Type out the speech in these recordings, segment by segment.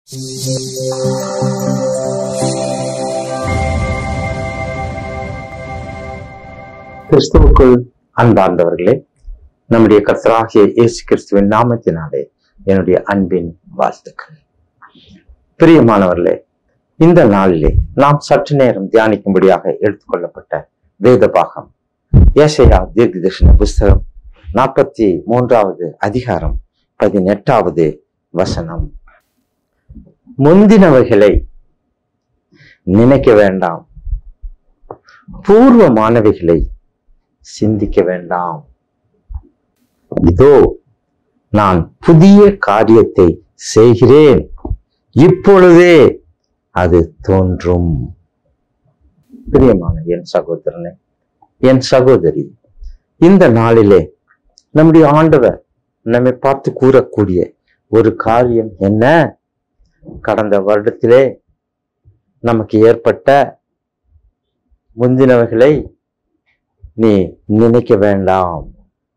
கிறிஸ்துவுக்குள் அன்பார்ந்தவர்களே நம்முடைய கர்த்தராகிய இயேசு கிறிஸ்துவின் நாமத்தினாலே என்னுடைய அன்பின் வாழ்த்துக்கள் பிரியமானவர்களே இந்த நாளிலே நாம் சற்று நேரம் தியானிக்கும்படியாக எடுத்துக்கொள்ளப்பட்ட வேத பாகம் ஏசையா தீர்க்கதர்ஷன புஸ்தகம் நாற்பத்தி மூன்றாவது அதிகாரம் பதினெட்டாவது வசனம் முந்தினவைகளை நினைக்க வேண்டாம் பூர்வமானவைகளை சிந்திக்க வேண்டாம் இதோ நான் புதிய காரியத்தை செய்கிறேன் இப்பொழுதே அது தோன்றும் பிரியமான என் சகோதரனே என் சகோதரி இந்த நாளிலே நம்முடைய ஆண்டவர் நம்மை பார்த்து கூறக்கூடிய ஒரு காரியம் என்ன கடந்த வருடத்திலே நமக்கு ஏற்பட்ட முந்தினவைகளை நீ நினைக்க வேண்டாம்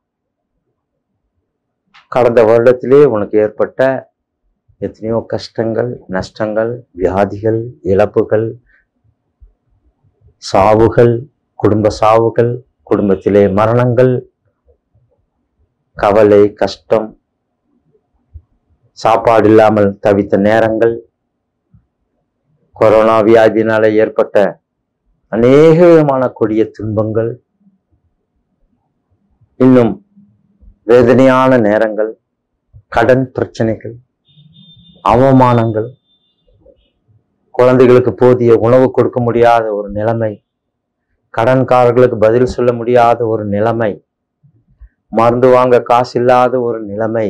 கடந்த வருடத்திலே உனக்கு ஏற்பட்ட எத்தனையோ கஷ்டங்கள் நஷ்டங்கள் வியாதிகள் இழப்புகள் சாவுகள் குடும்ப சாவுகள் குடும்பத்திலே மரணங்கள் கவலை கஷ்டம் சாப்பாடு இல்லாமல் தவித்த நேரங்கள் கொரோனா வியாதினால ஏற்பட்ட அநேக விதமான கொடிய துன்பங்கள் இன்னும் வேதனையான நேரங்கள் கடன் பிரச்சனைகள் அவமானங்கள் குழந்தைகளுக்கு போதிய உணவு கொடுக்க முடியாத ஒரு நிலைமை கடன்காரர்களுக்கு பதில் சொல்ல முடியாத ஒரு நிலைமை மருந்து வாங்க காசு இல்லாத ஒரு நிலைமை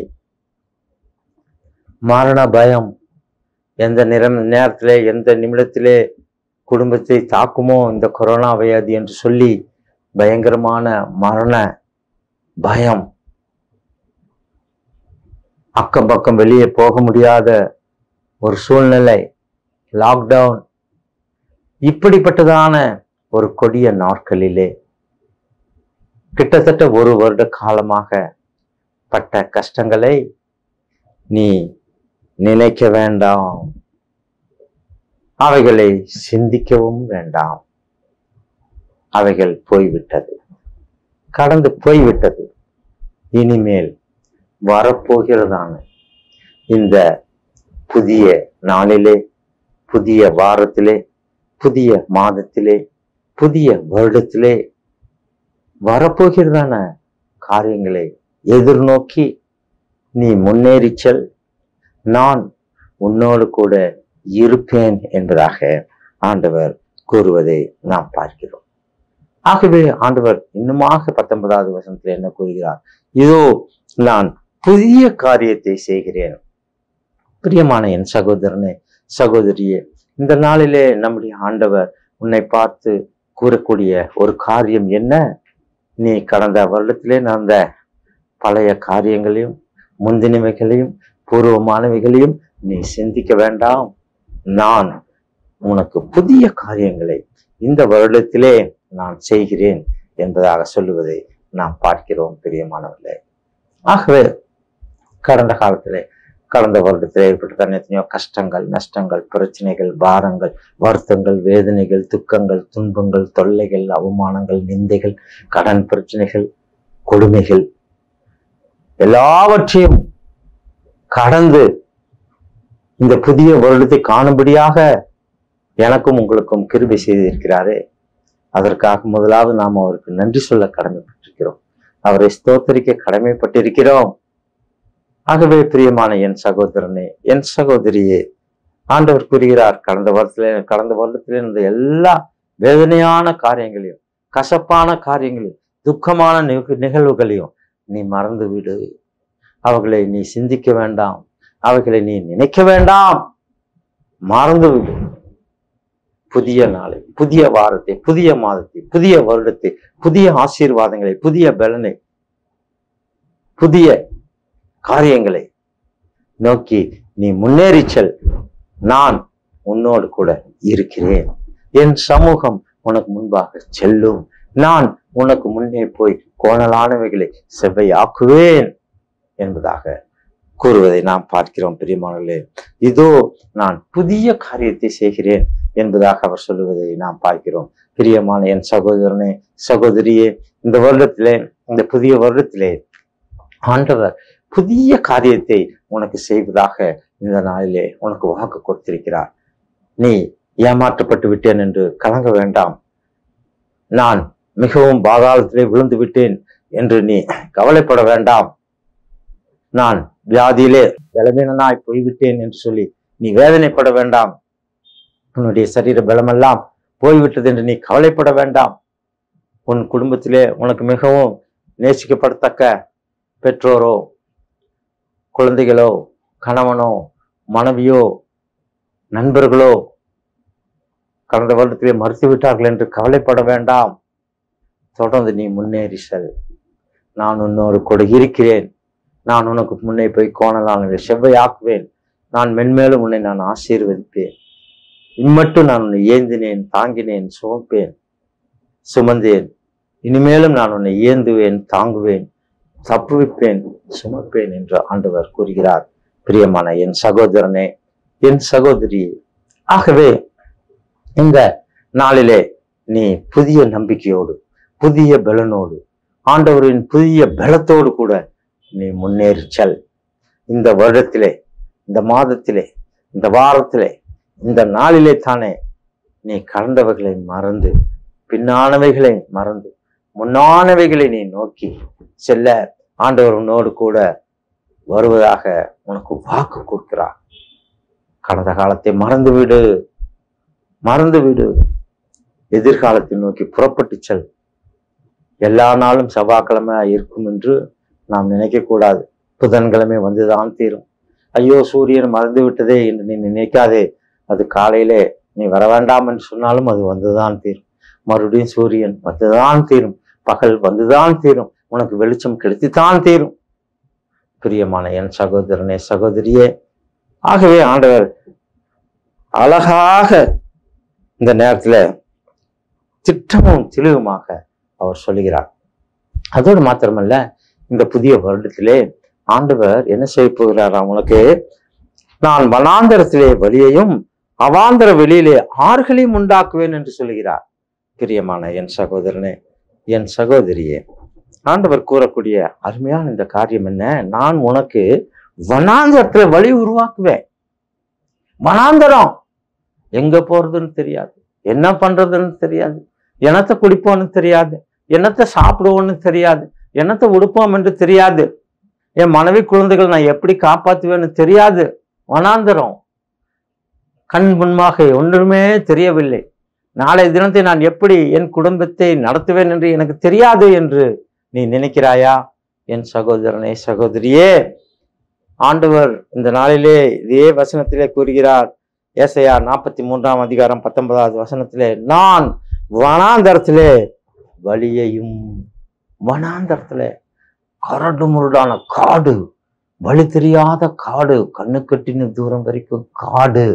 மரண பயம் எந்த நிறம் நேரத்திலே எந்த நிமிடத்திலே குடும்பத்தை தாக்குமோ இந்த கொரோனா வியாதி என்று சொல்லி பயங்கரமான மரண பயம் அக்கம் பக்கம் வெளியே போக முடியாத ஒரு சூழ்நிலை லாக்டவுன் இப்படிப்பட்டதான ஒரு கொடிய நாட்களிலே கிட்டத்தட்ட ஒரு வருட காலமாக பட்ட கஷ்டங்களை நீ நினைக்க வேண்டாம் அவைகளை சிந்திக்கவும் வேண்டாம் அவைகள் போய்விட்டது கடந்து போய்விட்டது இனிமேல் வரப்போகிறதான இந்த புதிய நாளிலே புதிய வாரத்திலே புதிய மாதத்திலே புதிய வருடத்திலே வரப்போகிறதான காரியங்களை எதிர்நோக்கி நீ முன்னேறிச் செல் நான் உன்னோடு கூட இருப்பேன் என்பதாக ஆண்டவர் கூறுவதை நாம் பார்க்கிறோம் ஆகவே ஆண்டவர் இன்னுமாக பத்தொன்பதாவது வசனத்தில் என்ன கூறுகிறார் இதோ நான் புதிய காரியத்தை செய்கிறேன் பிரியமான என் சகோதரனே சகோதரியே இந்த நாளிலே நம்முடைய ஆண்டவர் உன்னை பார்த்து கூறக்கூடிய ஒரு காரியம் என்ன நீ கடந்த வருடத்திலே நடந்த பழைய காரியங்களையும் முந்தினவைகளையும் பூர்வமானவைகளையும் நீ சிந்திக்க வேண்டாம் நான் உனக்கு புதிய காரியங்களை இந்த வருடத்திலே நான் செய்கிறேன் என்பதாக சொல்லுவதை நாம் பார்க்கிறோம் பிரியமானவர்களே ஆகவே கடந்த காலத்திலே கடந்த வருடத்தில் ஏற்பட்ட எத்தனையோ கஷ்டங்கள் நஷ்டங்கள் பிரச்சனைகள் பாரங்கள் வருத்தங்கள் வேதனைகள் துக்கங்கள் துன்பங்கள் தொல்லைகள் அவமானங்கள் நிந்தைகள் கடன் பிரச்சனைகள் கொடுமைகள் எல்லாவற்றையும் கடந்து இந்த புதிய வருடத்தை காணும்படியாக எனக்கும் உங்களுக்கும் கிருபை செய்திருக்கிறாரே அதற்காக முதலாவது நாம் அவருக்கு நன்றி சொல்ல கடமைப்பட்டிருக்கிறோம் அவரை ஸ்தோத்தரிக்க கடமைப்பட்டிருக்கிறோம் ஆகவே பிரியமான என் சகோதரனே என் சகோதரியே ஆண்டவர் கூறுகிறார் கடந்த வருடத்திலே கடந்த வருடத்திலே இருந்த எல்லா வேதனையான காரியங்களையும் கசப்பான காரியங்களையும் துக்கமான நிக- நிகழ்வுகளையும் நீ மறந்து விடு அவைகளை நீ சிந்திக்க வேண்டாம் அவைகளை நீ நினைக்க வேண்டாம் மறந்து விடு புதிய நாளை புதிய வாரத்தை புதிய மாதத்தை புதிய வருடத்தை புதிய ஆசீர்வாதங்களை புதிய பலனை புதிய காரியங்களை நோக்கி நீ முன்னேறி செல் நான் உன்னோடு கூட இருக்கிறேன் என் சமூகம் உனக்கு முன்பாக செல்லும் நான் உனக்கு முன்னே போய் கோணலானவைகளை செவ்வையாக்குவேன் என்பதாக கூறுவதை நாம் பார்க்கிறோம் பிரியமானவர்களே இதோ நான் புதிய காரியத்தை செய்கிறேன் என்பதாக அவர் சொல்லுவதை நாம் பார்க்கிறோம் பிரியமான என் சகோதரனே சகோதரியே இந்த வருடத்திலே இந்த புதிய வருடத்திலே ஆண்டவர் புதிய காரியத்தை உனக்கு செய்வதாக இந்த நாளிலே உனக்கு வாக்கு கொடுத்திருக்கிறார் நீ ஏமாற்றப்பட்டு விட்டேன் என்று கலங்க வேண்டாம் நான் மிகவும் பாதாளத்திலே விழுந்து விட்டேன் என்று நீ கவலைப்பட வேண்டாம் நான் வியாதியிலே பலவீனனாய் போய்விட்டேன் என்று சொல்லி நீ வேதனைப்பட வேண்டாம் உன்னுடைய சரீர பலமெல்லாம் போய்விட்டது என்று நீ கவலைப்பட வேண்டாம் உன் குடும்பத்திலே உனக்கு மிகவும் நேசிக்கப்படத்தக்க பெற்றோரோ குழந்தைகளோ கணவனோ மனைவியோ நண்பர்களோ கடந்த வருடத்திலே மறுத்து விட்டார்கள் என்று கவலைப்பட வேண்டாம் தொடர்ந்து நீ முன்னேறி செல் நான் உன்னோடு கூட இருக்கிறேன் நான் உனக்கு முன்னே போய் கோணலான செவ்வையாக்குவேன் நான் மென்மேலும் உன்னை நான் ஆசீர்வதிப்பேன் இம்மட்டும் நான் உன்னை ஏந்தினேன் தாங்கினேன் சுமப்பேன் சுமந்தேன் இனிமேலும் நான் உன்னை ஏந்துவேன் தாங்குவேன் தப்புவிப்பேன் சுமப்பேன் என்று ஆண்டவர் கூறுகிறார் பிரியமான என் சகோதரனே என் சகோதரி ஆகவே இந்த நாளிலே நீ புதிய நம்பிக்கையோடு புதிய பலனோடு ஆண்டவரின் புதிய பலத்தோடு கூட நீ முன்னேறி செல் இந்த வருடத்திலே இந்த மாதத்திலே இந்த வாரத்திலே இந்த நாளிலே தானே நீ கடந்தவைகளை மறந்து பின்னானவைகளை மறந்து முன்னானவைகளை நீ நோக்கி செல்ல ஆண்டவர் உன்னோடு கூட வருவதாக உனக்கு வாக்கு கொடுக்கிறார் கடந்த காலத்தை மறந்து விடு மறந்து விடு எதிர்காலத்தை நோக்கி புறப்பட்டு செல் எல்லா நாளும் செவ்வாய்க்கிழமை இருக்கும் என்று நாம் நினைக்க கூடாது புதன்கிழமை வந்துதான் தீரும் ஐயோ சூரியன் மறந்து விட்டதே என்று நீ நினைக்காதே அது காலையிலே நீ வர வேண்டாம் என்று சொன்னாலும் அது வந்துதான் தீரும் மறுபடியும் சூரியன் வந்துதான் தீரும் பகல் வந்துதான் தீரும் உனக்கு வெளிச்சம் கிடைத்துத்தான் தீரும் பிரியமான என் சகோதரனே சகோதரியே ஆகவே ஆண்டவர் அழகாக இந்த நேரத்துல திட்டமும் தெளிவுமாக அவர் சொல்லுகிறார் அதோடு மாத்திரமல்ல இந்த புதிய வருடத்திலே ஆண்டவர் என்ன செய்ய போகிறாராம் உனக்கு நான் வனாந்தரத்திலே வழியையும் அவாந்தர வெளியிலே ஆறுகளையும் உண்டாக்குவேன் என்று சொல்லுகிறார் பிரியமான என் சகோதரனே என் சகோதரியே ஆண்டவர் கூறக்கூடிய அருமையான இந்த காரியம் என்ன நான் உனக்கு வனாந்தரத்துல வழி உருவாக்குவேன் வனாந்தரம் எங்க போறதுன்னு தெரியாது என்ன பண்றதுன்னு தெரியாது என்னத்தை குடிப்போம்னு தெரியாது என்னத்தை சாப்பிடுவோம்னு தெரியாது என்னத்தை உடுப்போம் என்று தெரியாது என் மனைவி குழந்தைகள் நான் எப்படி காப்பாத்துவேன்னு தெரியாது வனாந்தரம் கண் முன்பாக ஒன்றுமே தெரியவில்லை நாளை தினத்தை நான் எப்படி என் குடும்பத்தை நடத்துவேன் என்று எனக்கு தெரியாது என்று நீ நினைக்கிறாயா என் சகோதரனே சகோதரியே ஆண்டவர் இந்த நாளிலே இதே வசனத்திலே கூறுகிறார் ஏசையா நாற்பத்தி மூன்றாம் அதிகாரம் பத்தொன்பதாவது வசனத்திலே நான் வனாந்தரத்திலே வழியையும் வனாந்தரத்திலே கரடு முரடான காடு வழி தெரியாத காடு கண்ணு கட்டின தூரம் வரைக்கும் காடு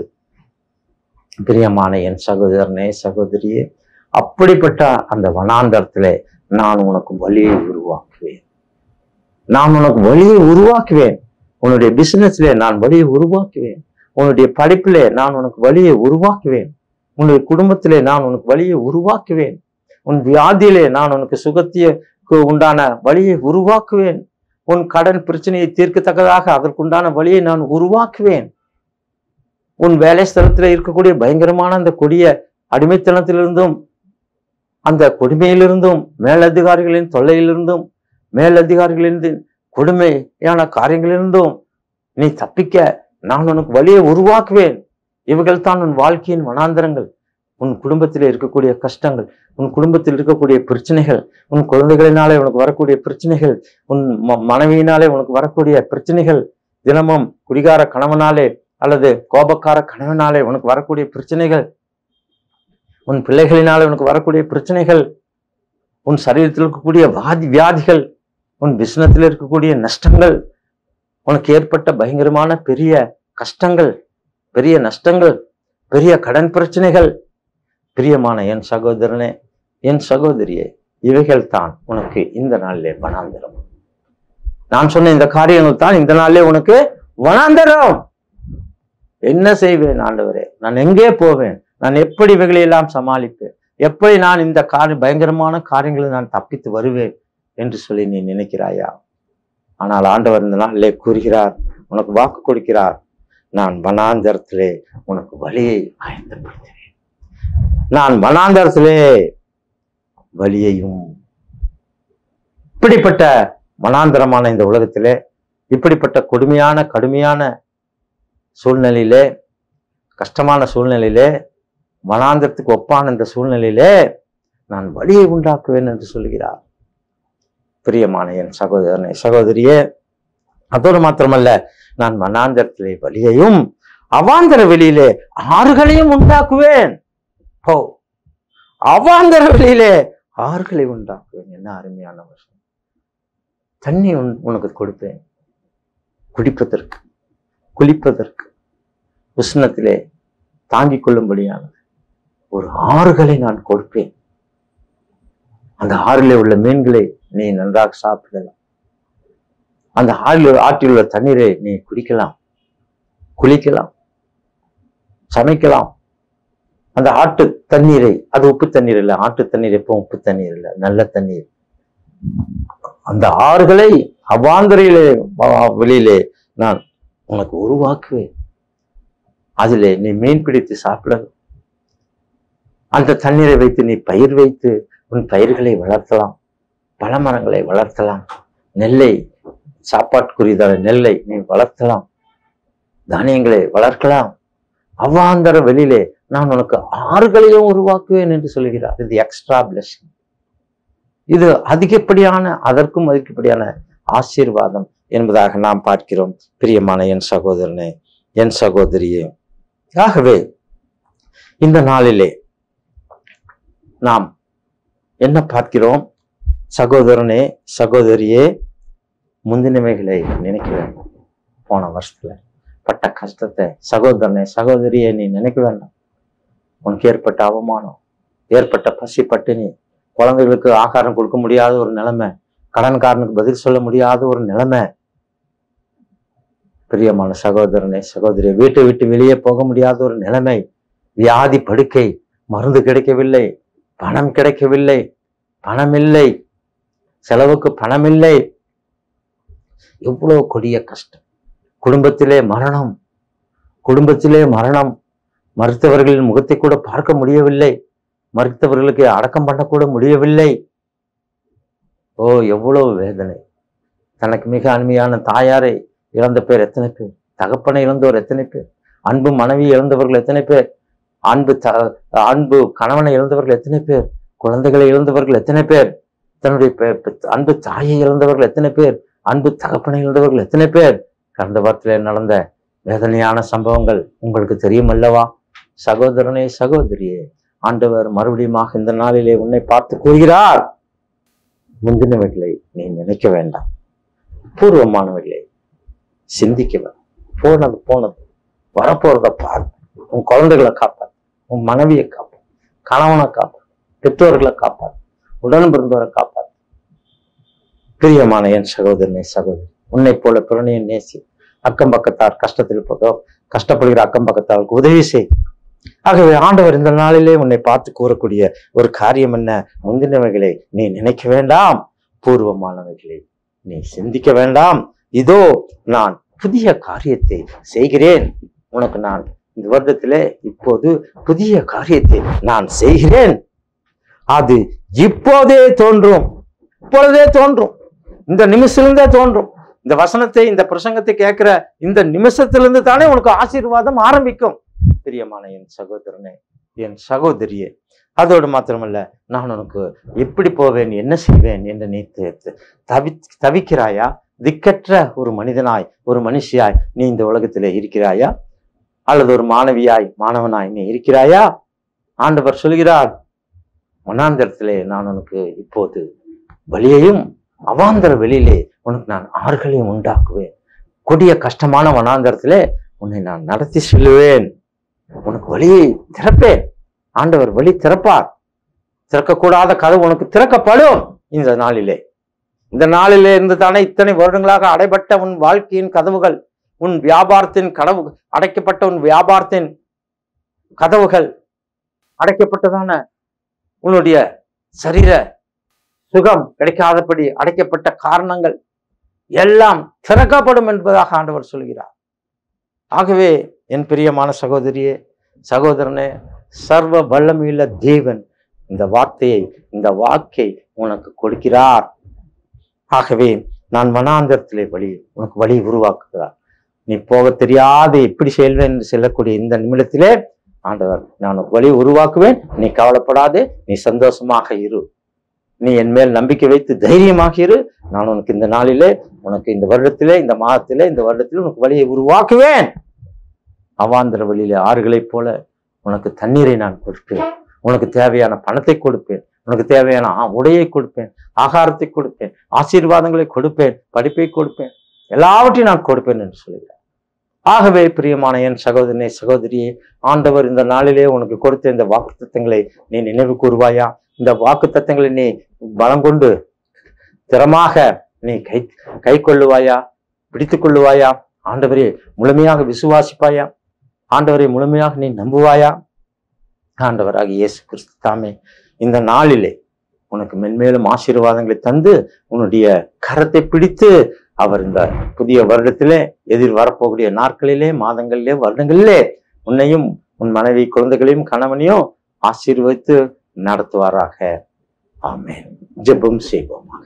பிரியமான என் சகோதரனே சகோதரியே அப்படிப்பட்ட அந்த வனாந்தரத்திலே நான் உனக்கு வழியை உருவாக்குவேன் நான் உனக்கு வழியை உருவாக்குவேன் உன்னுடைய பிசினஸ்ல நான் வழியை உருவாக்குவேன் உன்னுடைய படிப்பிலே நான் உனக்கு வழியை உருவாக்குவேன் உன்னுடைய குடும்பத்திலே நான் உனக்கு வழியை உருவாக்குவேன் உன் வியாதியிலே நான் உனக்கு சுகத்தியக்கு உண்டான வழியை உருவாக்குவேன் உன் கடன் பிரச்சனையை தீர்க்கத்தக்கதாக அதற்குண்டான வழியை நான் உருவாக்குவேன் உன் வேலை ஸ்தலத்துல இருக்கக்கூடிய பயங்கரமான அந்த கொடிய அடிமைத்தனத்திலிருந்தும் அந்த கொடுமையிலிருந்தும் மேலதிகாரிகளின் தொல்லையிலிருந்தும் மேலதிகாரிகளின் கொடுமையான காரியங்களிலிருந்தும் நீ தப்பிக்க நான் உனக்கு வழியை உருவாக்குவேன் இவைகள் தான் உன் வாழ்க்கையின் வனாந்தரங்கள் உன் குடும்பத்தில் இருக்கக்கூடிய கஷ்டங்கள் உன் குடும்பத்தில் இருக்கக்கூடிய பிரச்சனைகள் உன் குழந்தைகளினாலே உனக்கு வரக்கூடிய பிரச்சனைகள் உன் ம- மனைவியினாலே உனக்கு வரக்கூடிய பிரச்சனைகள் தினமும் குடிகார கணவனாலே அல்லது கோபக்கார கணவனாலே உனக்கு வரக்கூடிய பிரச்சனைகள் உன் பிள்ளைகளினாலே உனக்கு வரக்கூடிய பிரச்சனைகள் உன் சரீரத்தில் இருக்கக்கூடிய வாதி வியாதிகள் உன் பிசினத்தில் இருக்கக்கூடிய நஷ்டங்கள் உனக்கு ஏற்பட்ட பயங்கரமான பெரிய கஷ்டங்கள் பெரிய நஷ்டங்கள் பெரிய கடன் பிரச்சனைகள் பிரியமான என் சகோதரனே என் சகோதரியே இவைகள் தான் உனக்கு இந்த நாளிலே வனாந்திரம் நான் சொன்ன இந்த காரியங்கள் தான் இந்த நாளிலே உனக்கு வனாந்தரம் என்ன செய்வேன் ஆண்டவரே நான் எங்கே போவேன் நான் எப்படி இவைகளை எல்லாம் சமாளிப்பேன் எப்படி நான் இந்த காரிய பயங்கரமான காரியங்களை நான் தப்பித்து வருவேன் என்று சொல்லி நீ நினைக்கிறாயா ஆனால் ஆண்டவர் இந்த நாளிலே கூறுகிறார் உனக்கு வாக்கு கொடுக்கிறார் நான் வனாந்தரத்திலே உனக்கு வழியை ஆயத்தப்படுத்துவேன் நான் வனாந்தரத்திலே வழியையும் இப்படிப்பட்ட வனாந்தரமான இந்த உலகத்திலே இப்படிப்பட்ட கொடுமையான கடுமையான சூழ்நிலையிலே கஷ்டமான சூழ்நிலையிலே வனாந்தரத்துக்கு ஒப்பான இந்த சூழ்நிலையிலே நான் வழியை உண்டாக்குவேன் என்று சொல்கிறார் பிரியமான என் சகோதரனை சகோதரியே அதோடு மாத்திரமல்ல நான் வனாந்தரத்திலே வழியையும் அவாந்தர வெளியிலே ஆறுகளையும் உண்டாக்குவேன் ஓ அவாந்தர வெளியிலே ஆறுகளை உண்டாக்குவேன் என்ன அருமையான வருஷம் தண்ணி உன்- உனக்கு கொடுப்பேன் குடிப்பதற்கு குளிப்பதற்கு உஷ்ணத்திலே தாங்கிக் கொள்ளும்படியான ஒரு ஆறுகளை நான் கொடுப்பேன் அந்த ஆறிலே உள்ள மீன்களை நீ நன்றாக சாப்பிடலாம் அந்த ஆறில் ஆற்றில் உள்ள தண்ணீரை நீ குடிக்கலாம் குளிக்கலாம் சமைக்கலாம் அந்த ஆட்டு தண்ணீரை அது உப்பு தண்ணீர் இல்லை ஆட்டு தண்ணீர் எப்போ உப்பு தண்ணீர் இல்லை நல்ல தண்ணீர் அந்த ஆறுகளை அவாந்தரையிலே வ- வெளியிலே நான் உனக்கு உருவாக்குவேன் அதிலே நீ மீன் பிடித்து சாப்பிட அந்த தண்ணீரை வைத்து நீ பயிர் வைத்து உன் பயிர்களை வளர்த்தலாம் பழமரங்களை வளர்த்தலாம் நெல்லை சாப்பாட்டுக்குரியதான நெல்லை நீ வளர்த்தலாம் தானியங்களை வளர்க்கலாம் அவ்வாந்தர வெளியிலே நான் உனக்கு ஆறுகளையும் உருவாக்குவேன் என்று சொல்கிறார் இது எக்ஸ்ட்ரா பிளஸிங் இது அதிகப்படியான அதற்கும் அதிகப்படியான ஆசீர்வாதம் என்பதாக நாம் பார்க்கிறோம் பிரியமான என் சகோதரனே என் சகோதரியே ஆகவே இந்த நாளிலே நாம் என்ன பார்க்கிறோம் சகோதரனே சகோதரியே முந்தினவைகளை நினைக்க வேண்டும் போன வருஷத்துல பட்ட கஷ்டத்தை சகோதரனே சகோதரியை நீ நினைக்க வேண்டாம் உனக்கு ஏற்பட்ட அவமானம் ஏற்பட்ட பசி பட்டினி குழந்தைகளுக்கு ஆகாரம் கொடுக்க முடியாத ஒரு நிலைமை கடன்காரனுக்கு பதில் சொல்ல முடியாத ஒரு நிலைமை பிரியமான சகோதரனே சகோதரி வீட்டை விட்டு வெளியே போக முடியாத ஒரு நிலைமை வியாதி படுக்கை மருந்து கிடைக்கவில்லை பணம் கிடைக்கவில்லை பணம் இல்லை செலவுக்கு பணம் இல்லை எவ்வளவு கொடிய கஷ்டம் குடும்பத்திலே மரணம் குடும்பத்திலே மரணம் மருத்துவர்களின் முகத்தை கூட பார்க்க முடியவில்லை மருத்துவர்களுக்கு அடக்கம் பண்ணக்கூட முடியவில்லை ஓ எவ்வளவு வேதனை தனக்கு மிக அருமையான தாயாரை இழந்த பேர் எத்தனை பேர் தகப்பனை இழந்தவர் எத்தனை பேர் அன்பு மனைவி இழந்தவர்கள் எத்தனை பேர் அன்பு த அன்பு கணவனை இழந்தவர்கள் எத்தனை பேர் குழந்தைகளை இழந்தவர்கள் எத்தனை பேர் தன்னுடைய பெ- பெ- அன்பு தாயை இழந்தவர்கள் எத்தனை பேர் அன்பு தகப்பனை இழந்தவர்கள் எத்தனை பேர் கடந்த வாரத்திலே நடந்த வேதனையான சம்பவங்கள் உங்களுக்கு தெரியும் அல்லவா சகோதரனே சகோதரியே ஆண்டவர் மறுபடியுமாக இந்த நாளிலே உன்னை பார்த்து கூறுகிறார் முந்தினவைகளை நீ நினைக்க வேண்டாம் பூர்வமானவைகளை சிந்திக்க வேண்டாம் போனது போனது வரப்போறத பார் உன் குழந்தைகளை காப்பார் உன் மனைவியை காப்பார் கணவனை காப்பார் பெற்றோர்களை காப்பார் உடன் பிறந்தவரை காப்பார் பிரியமான என் சகோதரனே சகோதரி உன்னை போல பிறனையும் நேசி அக்கம் பக்கத்தார் கஷ்டத்தில் போதோ கஷ்டப்படுகிற அக்கம் பக்கத்தாருக்கு உதவி செய் ஆகவே ஆண்டவர் இந்த நாளிலே உன்னை பார்த்து கூறக்கூடிய ஒரு காரியம் என்ன முந்தினவைகளை நீ நினைக்க வேண்டாம் பூர்வமானவைகளை நீ சிந்திக்க வேண்டாம் இதோ நான் புதிய காரியத்தை செய்கிறேன் உனக்கு நான் இந்த வருடத்திலே இப்போது புதிய காரியத்தை நான் செய்கிறேன் அது இப்போதே தோன்றும் இப்பொழுதே தோன்றும் இந்த நிமிஷத்திலிருந்தே தோன்றும் இந்த வசனத்தை இந்த பிரசங்கத்தை கேட்கிற இந்த நிமிஷத்திலிருந்து தானே உனக்கு ஆசீர்வாதம் ஆரம்பிக்கும் பிரியமான என் சகோதரனே என் சகோதரியே அதோடு மாத்திரமல்ல நான் உனக்கு எப்படி போவேன் என்ன செய்வேன் என்று நீ த- த- தவி தவிக்கிறாயா திக்கற்ற ஒரு மனிதனாய் ஒரு மனுஷியாய் நீ இந்த உலகத்திலே இருக்கிறாயா அல்லது ஒரு மாணவியாய் மாணவனாய் நீ இருக்கிறாயா ஆண்டவர் சொல்கிறார் வனாந்தரத்திலே நான் உனக்கு இப்போது வழியையும் அவாந்தர வெளியிலே உனக்கு நான் ஆறுகளையும் உண்டாக்குவேன் கொடிய கஷ்டமான வனாந்தரத்திலே உன்னை நான் நடத்தி செல்லுவேன் உனக்கு வழியை திறப்பேன் ஆண்டவர் வழி திறப்பார் திறக்கக்கூடாத கதவு உனக்கு திறக்கப்படும் இந்த நாளிலே இந்த நாளிலே இருந்து தானே இத்தனை வருடங்களாக அடைபட்ட உன் வாழ்க்கையின் கதவுகள் உன் வியாபாரத்தின் கடவு அடைக்கப்பட்ட உன் வியாபாரத்தின் கதவுகள் அடைக்கப்பட்டதான உன்னுடைய சரீர சுகம் கிடைக்காதபடி அடைக்கப்பட்ட காரணங்கள் எல்லாம் திறக்கப்படும் என்பதாக ஆண்டவர் சொல்கிறார் ஆகவே என் பிரியமான சகோதரியே சகோதரனே சர்வ வல்லமையுள்ள தேவன் இந்த வார்த்தையை இந்த வாக்கை உனக்கு கொடுக்கிறார் ஆகவே நான் வனாந்தரத்திலே வழி உனக்கு வழி உருவாக்குகிறார் நீ போக தெரியாத எப்படி செல்வேன் என்று செல்லக்கூடிய இந்த நிமிடத்திலே ஆண்டவர் நான் உனக்கு வழி உருவாக்குவேன் நீ கவலைப்படாதே நீ சந்தோஷமாக இரு நீ என் மேல் நம்பிக்கை வைத்து தைரியமாக இரு நான் உனக்கு இந்த நாளிலே உனக்கு இந்த வருடத்திலே இந்த மாதத்திலே இந்த வருடத்திலே உனக்கு வழியை உருவாக்குவேன் அவாந்திர வழியிலே ஆறுகளைப் போல உனக்கு தண்ணீரை நான் கொடுப்பேன் உனக்கு தேவையான பணத்தை கொடுப்பேன் உனக்கு தேவையான ஆ- உடையை கொடுப்பேன் ஆகாரத்தை கொடுப்பேன் ஆசீர்வாதங்களை கொடுப்பேன் படிப்பை கொடுப்பேன் எல்லாவற்றையும் நான் கொடுப்பேன் என்று சொல்கிறார் ஆகவே பிரியமான என் சகோதரனே சகோதரியே ஆண்டவர் இந்த நாளிலே உனக்கு கொடுத்த இந்த வாக்குத்தத்தங்களை நீ நினைவு கூறுவாயா இந்த வாக்குத்தத்தங்களை நீ பலம் கொண்டு திறமாக நீ கை கை கொள்ளுவாயா பிடித்துக் கொள்ளுவாயா ஆண்டவரே முழுமையாக விசுவாசிப்பாயா ஆண்டவரை முழுமையாக நீ நம்புவாயா ஆண்டவராக இயேசு கிறிஸ்து தாமே இந்த நாளிலே உனக்கு மென்மேலும் ஆசீர்வாதங்களை தந்து உன்னுடைய கரத்தை பிடித்து அவர் இந்த புதிய வருடத்திலே எதிர் வரப்போகக்கூடிய நாட்களிலே மாதங்களிலே வருடங்களிலே உன்னையும் உன் மனைவி குழந்தைகளையும் கணவனையும் ஆசீர்வதித்து நடத்துவாராக ஆமென் ஜெபம் செய்வோமாக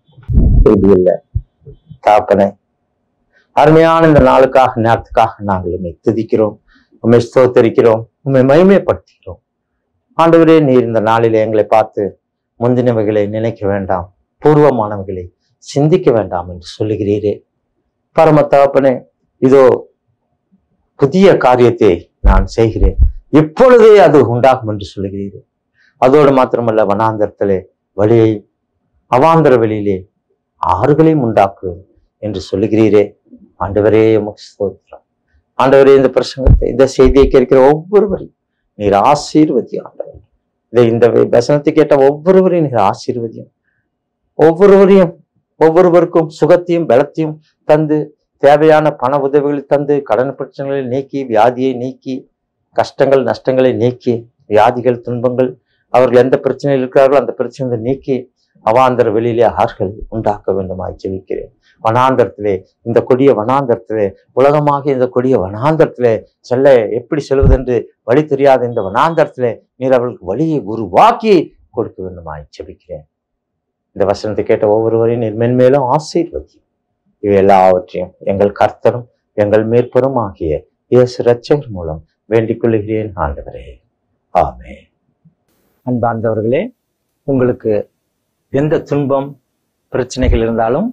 இல்ல தாப்பனே அருமையான இந்த நாளுக்காக நேரத்துக்காக நாங்கள் உண்மை துதிக்கிறோம் உண்மை ஸ்தோத்தரிக்கிறோம் உண்மை மகிமைப்படுத்துகிறோம் ஆண்டவரே நீர் இந்த நாளிலே எங்களை பார்த்து முந்தினவைகளை நினைக்க வேண்டாம் பூர்வமானவைகளை சிந்திக்க வேண்டாம் என்று சொல்லுகிறீரே பரம தகப்பனே இதோ புதிய காரியத்தை நான் செய்கிறேன் இப்பொழுதே அது உண்டாகும் என்று சொல்லுகிறீரே அதோடு மாத்திரமல்ல வனாந்தரத்திலே வழியை அவாந்தர வெளியிலே ஆறுகளையும் உண்டாக்குவேன் என்று சொல்லுகிறீரே ஆண்டவரே உமக்கு ஸ்தோத்திரம் ஆண்டவரே இந்த பிரசங்கத்தை இந்த செய்தியை கேட்கிற ஒவ்வொருவரையும் நீர் ஆசீர்வதி ஆண்டவர் இதை இந்த வசனத்தை கேட்ட ஒவ்வொருவரையும் நீர் ஆசீர்வதியும் ஒவ்வொருவரையும் ஒவ்வொருவருக்கும் சுகத்தையும் பலத்தையும் தந்து தேவையான பண உதவிகளை தந்து கடன் பிரச்சனைகளை நீக்கி வியாதியை நீக்கி கஷ்டங்கள் நஷ்டங்களை நீக்கி வியாதிகள் துன்பங்கள் அவர்கள் எந்த பிரச்சனையில் இருக்கிறார்களோ அந்த பிரச்சனைகளை நீக்கி அவாந்தர வெளியிலே ஆறுகள் உண்டாக்க வேண்டுமாய் ஜெபிக்கிறேன் வனாந்தரத்திலே இந்த கொடிய வனாந்தரத்திலே உலகமாக இந்த கொடிய வனாந்தரத்திலே செல்ல எப்படி செல்வதென்று வழி தெரியாத இந்த வனாந்தரத்திலே நீர் அவர்களுக்கு வழியை உருவாக்கி கொடுக்க வேண்டுமாய் ஜெபிக்கிறேன் இந்த வசனத்தை கேட்ட ஒவ்வொருவரையும் நீர் மென்மேலும் ஆசீர்வதி இவை எல்லாவற்றையும் எங்கள் கர்த்தரும் எங்கள் மேற்பரும் ஆகிய இயேசு ரட்சகர் மூலம் வேண்டிக் கொள்கிறேன் ஆண்டவரே ஆமே அன்பார்ந்தவர்களே உங்களுக்கு எந்த துன்பம் பிரச்சனைகள் இருந்தாலும்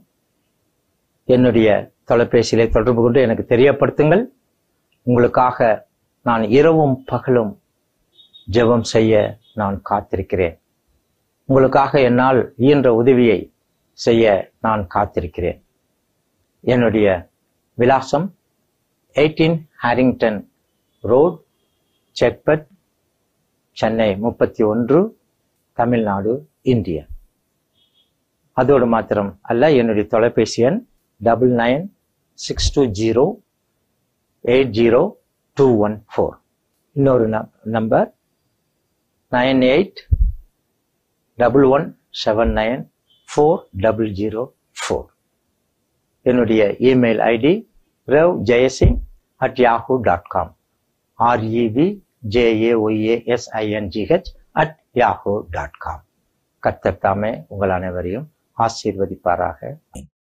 என்னுடைய தொலைபேசியிலே தொடர்பு கொண்டு எனக்கு தெரியப்படுத்துங்கள் உங்களுக்காக நான் இரவும் பகலும் ஜெபம் செய்ய நான் காத்திருக்கிறேன் உங்களுக்காக என்னால் இயன்ற உதவியை செய்ய நான் காத்திருக்கிறேன் என்னுடைய விலாசம் eighteen Harrington road Chetpet Chennai முப்பத்தி ஒன்று தமிழ்நாடு இந்தியா அதோடு மாத்திரம் அல்ல என்னுடைய தொலைபேசி எண் double nine six two zero eight zero two one four இன்னொரு number nine eight double one seven nine four double zero four என்னுடைய email ID ரவ் Jayasingh at Yahoo dot com REV JAYASINGH at Yahoo dot com கர்த்தர் தாமே உங்கள் அனைவரையும் ஆசீர்வதிப்பாராக